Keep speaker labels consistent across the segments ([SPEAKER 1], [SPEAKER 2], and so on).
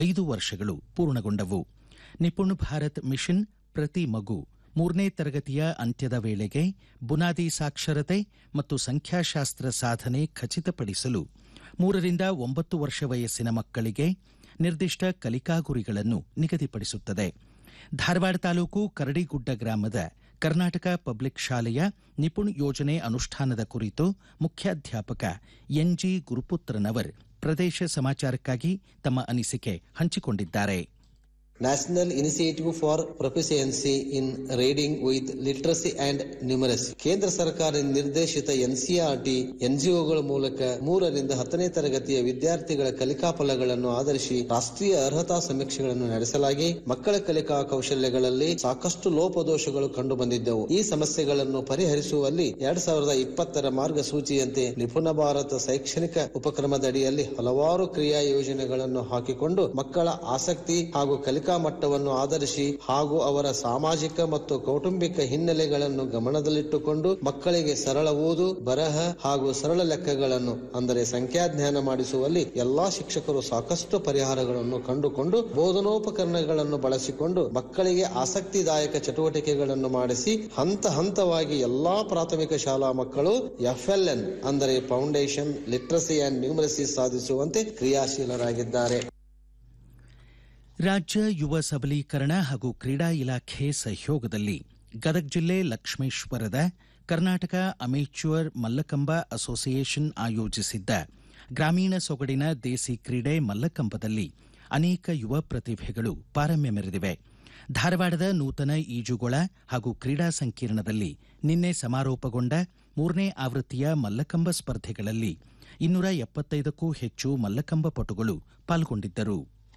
[SPEAKER 1] ಐದು ವರ್ಷಗಳು ಪೂರ್ಣಗೊಂಡವು ನಿಪುಣ್ ಭಾರತ್ ಮಿಷನ್ ಪ್ರತಿ ಮಗು ಮೂರನೇ ತರಗತಿಯ ಅಂತ್ಯದ ವೇಳೆಗೆ ಬುನಾದಿ ಸಾಕ್ಷರತೆ ಮತ್ತು ಸಂಖ್ಯಾಶಾಸ್ತ್ರ ಸಾಧನೆ ಖಚಿತಪಡಿಸಲು ಮೂರರಿಂದ ಒಂಬತ್ತು ವರ್ಷ ವಯಸ್ಸಿನ ಮಕ್ಕಳಿಗೆ ನಿರ್ದಿಷ್ಟ ಕಲಿಕಾ ಗುರಿಗಳನ್ನು ನಿಗದಿಪಡಿಸುತ್ತದೆ ಧಾರವಾಡ ತಾಲೂಕು ಕರಡಿಗುಡ್ಡ ಗ್ರಾಮದ ಕರ್ನಾಟಕ ಪಬ್ಲಿಕ್ ಶಾಲೆಯ ನಿಪುಣ್ ಯೋಜನೆ ಅನುಷ್ಠಾನದ ಕುರಿತು ಮುಖ್ಯಾಧ್ಯಾಪಕ ಎನ್ಜಿ ಗುರುಪುತ್ರನವರ್ ಪ್ರದೇಶ ಸಮಾಚಾರಕ್ಕಾಗಿ ತಮ್ಮ ಅನಿಸಿಕೆ ಹಂಚಿಕೊಂಡಿದ್ದಾರೆ
[SPEAKER 2] national initiative for proficiency in reading with literacy and numeracy ಕೇಂದ್ರ ಸರ್ಕಾರ ನಿರ್ದೇಶಿತ ಎನ್ಸಿಆರ್ಟಿ ಎನ್ಜಿಒಗಳ ಮೂಲಕ ಮೂರರಿಂದ ಹತ್ತನೇ ತರಗತಿಯ ವಿದ್ಯಾರ್ಥಿಗಳ ಕಲಿಕಾ ಫಲಗಳನ್ನು ಆಧರಿಸಿ ರಾಷ್ಟ್ರೀಯ ಅರ್ಹತಾ ಸಮೀಕ್ಷೆಗಳನ್ನು ನಡೆಸಲಾಗಿ ಮಕ್ಕಳ ಕಲಿಕಾ ಕೌಶಲ್ಯಗಳಲ್ಲಿ ಸಾಕಷ್ಟು ಲೋಪದೋಷಗಳು ಕಂಡು ಬಂದಿದ್ದವು ಈ ಸಮಸ್ಯೆಗಳನ್ನು ಪರಿಹರಿಸುವಲ್ಲಿ ಎರಡ್ ಸಾವಿರದ ಇಪ್ಪತ್ತರ ಮಾರ್ಗಸೂಚಿಯಂತೆ ನಿಪುಣ ಭಾರತ ಶೈಕ್ಷಣಿಕ ಉಪಕ್ರಮದ ಅಡಿಯಲ್ಲಿ ಹಲವಾರು ಕ್ರಿಯಾ ಯೋಜನೆಗಳನ್ನು ಹಾಕಿಕೊಂಡು ಮಕ್ಕಳ ಆಸಕ್ತಿ ಹಾಗೂ ಕಲಿಕಾ ಮಟ್ಟವನ್ನು ಆಧರಿಸಿ ಹಾಗೂ ಅವರ ಸಾಮಾಜಿಕ ಮತ್ತು ಕೌಟುಂಬಿಕ ಹಿನ್ನೆಲೆಗಳನ್ನು ಗಮನದಲ್ಲಿಟ್ಟುಕೊಂಡು ಮಕ್ಕಳಿಗೆ ಸರಳ ಓದು ಬರಹ ಹಾಗೂ ಸರಳ ಲೆಕ್ಕಗಳನ್ನು ಅಂದರೆ ಸಂಖ್ಯಾಜ್ಞಾನ ಮಾಡಿಸುವಲ್ಲಿ ಎಲ್ಲಾ ಶಿಕ್ಷಕರು ಸಾಕಷ್ಟು ಪರಿಹಾರಗಳನ್ನು ಕಂಡುಕೊಂಡು ಬೋಧನೋಪಕರಣಗಳನ್ನು ಬಳಸಿಕೊಂಡು ಮಕ್ಕಳಿಗೆ ಆಸಕ್ತಿದಾಯಕ ಚಟುವಟಿಕೆಗಳನ್ನು ಮಾಡಿಸಿ ಹಂತ ಹಂತವಾಗಿ ಎಲ್ಲಾ ಪ್ರಾಥಮಿಕ ಶಾಲಾ ಮಕ್ಕಳು ಎಫ್ಎಲ್ಎನ್ ಅಂದರೆ ಫೌಂಡೇಶನ್ ಲಿಟ್ರಸಿ ಅಂಡ್ ನ್ಯೂಮರಸಿ ಸಾಧಿಸುವಂತೆ ಕ್ರಿಯಾಶೀಲರಾಗಿದ್ದಾರೆ
[SPEAKER 1] ರಾಜ್ಯ ಯುವ ಸಬಲೀಕರಣ ಹಾಗೂ ಕ್ರೀಡಾ ಇಲಾಖೆ ಸಹಯೋಗದಲ್ಲಿ ಗದಗ ಜಿಲ್ಲೆ ಲಕ್ಷ್ಮೇಶ್ವರದ ಕರ್ನಾಟಕ ಅಮೇಚ್ಯೂರ್ ಮಲ್ಲಕಂಬ ಅಸೋಸಿಯೇಷನ್ ಆಯೋಜಿಸಿದ್ದ ಗ್ರಾಮೀಣ ಸೊಗಡಿನ ದೇಸಿ ಕ್ರೀಡೆ ಮಲ್ಲಕಂಬದಲ್ಲಿ ಅನೇಕ ಯುವ ಪ್ರತಿಭೆಗಳು ಪಾರಮ್ಯ ಮೆರೆದಿವೆ ಧಾರವಾಡದ ನೂತನ ಈಜುಗೊಳ ಹಾಗೂ ಕ್ರೀಡಾ ಸಂಕೀರ್ಣದಲ್ಲಿ ನಿನ್ನೆ ಸಮಾರೋಪಗೊಂಡ ಮೂರನೇ ಆವೃತ್ತಿಯ ಮಲ್ಲಕಂಬ ಸ್ಪರ್ಧೆಗಳಲ್ಲಿ ಇನ್ನೂರ ಎಪ್ಪತ್ತೈದಕ್ಕೂ ಹೆಚ್ಚು ಮಲ್ಲಕಂಬ ಪಟುಗಳು ಪಾಲ್ಗೊಂಡಿದ್ದರು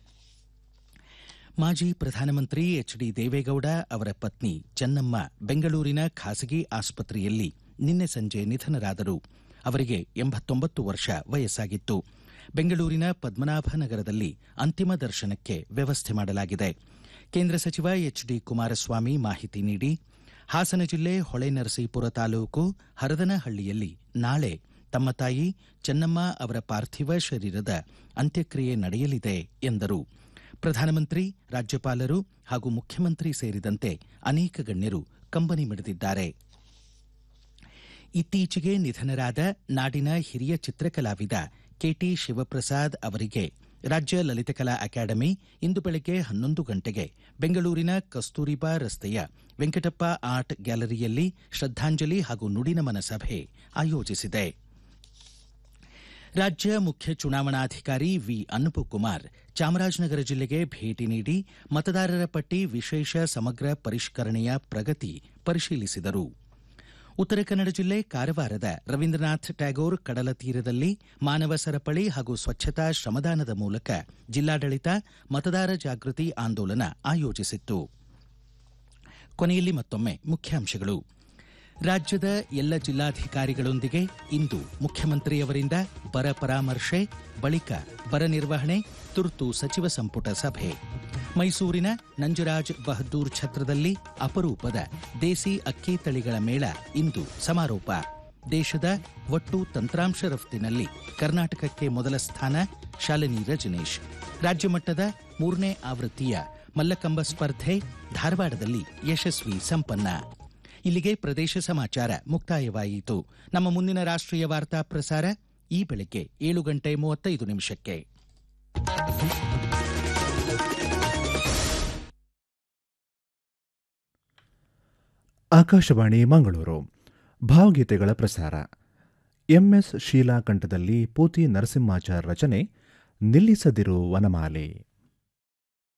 [SPEAKER 1] ಮಾಜಿ ಪ್ರಧಾನಮಂತ್ರಿ ಎಚ್ ಡಿ ದೇವೇಗೌಡ ಅವರ ಪತ್ನಿ ಚೆನ್ನಮ್ಮ ಬೆಂಗಳೂರಿನ ಖಾಸಗಿ ಆಸ್ಪತ್ರೆಯಲ್ಲಿ ನಿನ್ನೆ ಸಂಜೆ ನಿಧನರಾದರು ಅವರಿಗೆ ಎಂಬತ್ತೊಂಬತ್ತು ವರ್ಷ ವಯಸ್ಸಾಗಿತ್ತು ಬೆಂಗಳೂರಿನ ಪದ್ಮನಾಭನಗರದಲ್ಲಿ ಅಂತಿಮ ದರ್ಶನಕ್ಕೆ ವ್ಯವಸ್ಥೆ ಮಾಡಲಾಗಿದೆ ಕೇಂದ್ರ ಸಚಿವ ಎಚ್ ಡಿ ಕುಮಾರಸ್ವಾಮಿ ಮಾಹಿತಿ ನೀಡಿ ಹಾಸನ ಜಿಲ್ಲೆ ಹೊಳೆನರಸೀಪುರ ತಾಲೂಕು ಹರದನಹಳ್ಳಿಯಲ್ಲಿ ನಾಳೆ ತಮ್ಮ ತಾಯಿ ಚೆನ್ನಮ್ಮ ಅವರ ಪಾರ್ಥಿವ ಶರೀರದ ಅಂತ್ಯಕ್ರಿಯೆ ನಡೆಯಲಿದೆ ಎಂದರು ಪ್ರಧಾನಮಂತ್ರಿ ರಾಜ್ಯಪಾಲರು ಹಾಗೂ ಮುಖ್ಯಮಂತ್ರಿ ಸೇರಿದಂತೆ ಅನೇಕ ಗಣ್ಯರು ಕಂಬನಿ ಮಿಡಿದಿದ್ದಾರೆ ಇತ್ತೀಚೆಗೆ ನಿಧನರಾದ ನಾಡಿನ ಹಿರಿಯ ಚಿತ್ರಕಲಾವಿದ ಕೆಟಿ ಶಿವಪ್ರಸಾದ್ ಅವರಿಗೆ ರಾಜ್ಯ ಲಲಿತಕಲಾ ಅಕಾಡೆಮಿ ಇಂದು ಬೆಳಗ್ಗೆ ಹನ್ನೊಂದು ಗಂಟೆಗೆ ಬೆಂಗಳೂರಿನ ಕಸ್ತೂರಿಬಾ ರಸ್ತೆಯ ವೆಂಕಟಪ್ಪ ಆರ್ಟ್ ಗ್ಯಾಲರಿಯಲ್ಲಿ ಶ್ರದ್ಧಾಂಜಲಿ ಹಾಗೂ ನುಡಿನಮನ ಸಭೆ ಆಯೋಜಿಸಿದೆ ರಾಜ್ಯ ಮುಖ್ಯ ಚುನಾವಣಾಧಿಕಾರಿ ವಿ ಅನುಪಕುಮಾರ್ ಚಾಮರಾಜನಗರ ಜಿಲ್ಲೆಗೆ ಭೇಟಿ ನೀಡಿ ಮತದಾರರ ಪಟ್ಟಿ ವಿಶೇಷ ಸಮಗ್ರ ಪರಿಷ್ಕರಣೆಯ ಪ್ರಗತಿ ಪರಿಶೀಲಿಸಿದರು ಉತ್ತರ ಕನ್ನಡ ಜಿಲ್ಲೆ ಕಾರವಾರದ ರವೀಂದ್ರನಾಥ್ ಟ್ಯಾಗೋರ್ ಕಡಲ ತೀರದಲ್ಲಿ ಮಾನವ ಸರಪಳಿ ಹಾಗೂ ಸ್ವಚ್ಛತಾ ಶ್ರಮದಾನದ ಮೂಲಕ ಜಿಲ್ಲಾಡಳಿತ ಮತದಾರ ಜಾಗೃತಿ ಆಂದೋಲನ ಆಯೋಜಿಸಿತ್ತು ಕೊನೆಯಲ್ಲಿ ಮತ್ತೊಮ್ಮೆ ಮುಖ್ಯಾಂಶಗಳು ರಾಜ್ಯದ ಎಲ್ಲ ಜಿಲ್ಲಾಧಿಕಾರಿಗಳೊಂದಿಗೆ ಇಂದು ಮುಖ್ಯಮಂತ್ರಿಯವರಿಂದ ಬರ ಪರಾಮರ್ಶೆ ಬಳಿಕ ಬರ ನಿರ್ವಹಣೆ ತುರ್ತು ಸಚಿವ ಸಂಪುಟ ಸಭೆ ಮೈಸೂರಿನ ನಂಜರಾಜ್ ಬಹದ್ದೂರ್ ಛತ್ರದಲ್ಲಿ ಅಪರೂಪದ ದೇಸಿ ಅಕ್ಕಿ ತಳಿಗಳ ಮೇಳ ಇಂದು ಸಮಾರೋಪ ದೇಶದ ಒಟ್ಟು ತಂತ್ರಾಂಶ ರಫ್ತಿನಲ್ಲಿ ಕರ್ನಾಟಕಕ್ಕೆ ಮೊದಲ ಸ್ಥಾನ ಶಾಲಿನಿ ರಜನೀಶ್ ರಾಜ್ಯ ಮಟ್ಟದ ಮೂರನೇ ಆವೃತ್ತಿಯ ಮಲ್ಲಕಂಬ ಸ್ಪರ್ಧೆ ಧಾರವಾಡದಲ್ಲಿ ಯಶಸ್ವಿ ಸಂಪನ್ನ ಇಲ್ಲಿಗೆ ಪ್ರದೇಶ ಸಮಾಚಾರ ಮುಕ್ತಾಯವಾಯಿತು ನಮ್ಮ ಮುಂದಿನ ರಾಷ್ಟ್ರೀಯ ವಾರ್ತಾ ಪ್ರಸಾರ ಈ ಬೆಳಗ್ಗೆ ಏಳು ಗಂಟೆ ಮೂವತ್ತೈದು ನಿಮಿಷಕ್ಕೆ
[SPEAKER 3] ಆಕಾಶವಾಣಿ ಮಂಗಳೂರು ಭಾವಗೀತೆಗಳ ಪ್ರಸಾರ ಎಂಎಸ್ ಶೀಲಾ ಕಂಠದಲ್ಲಿ ಪೂತಿ ನರಸಿಂಹಾಚಾರ್ ರಚನೆ ನಿಲ್ಲಿಸದಿರು ವನಮಾಲೆ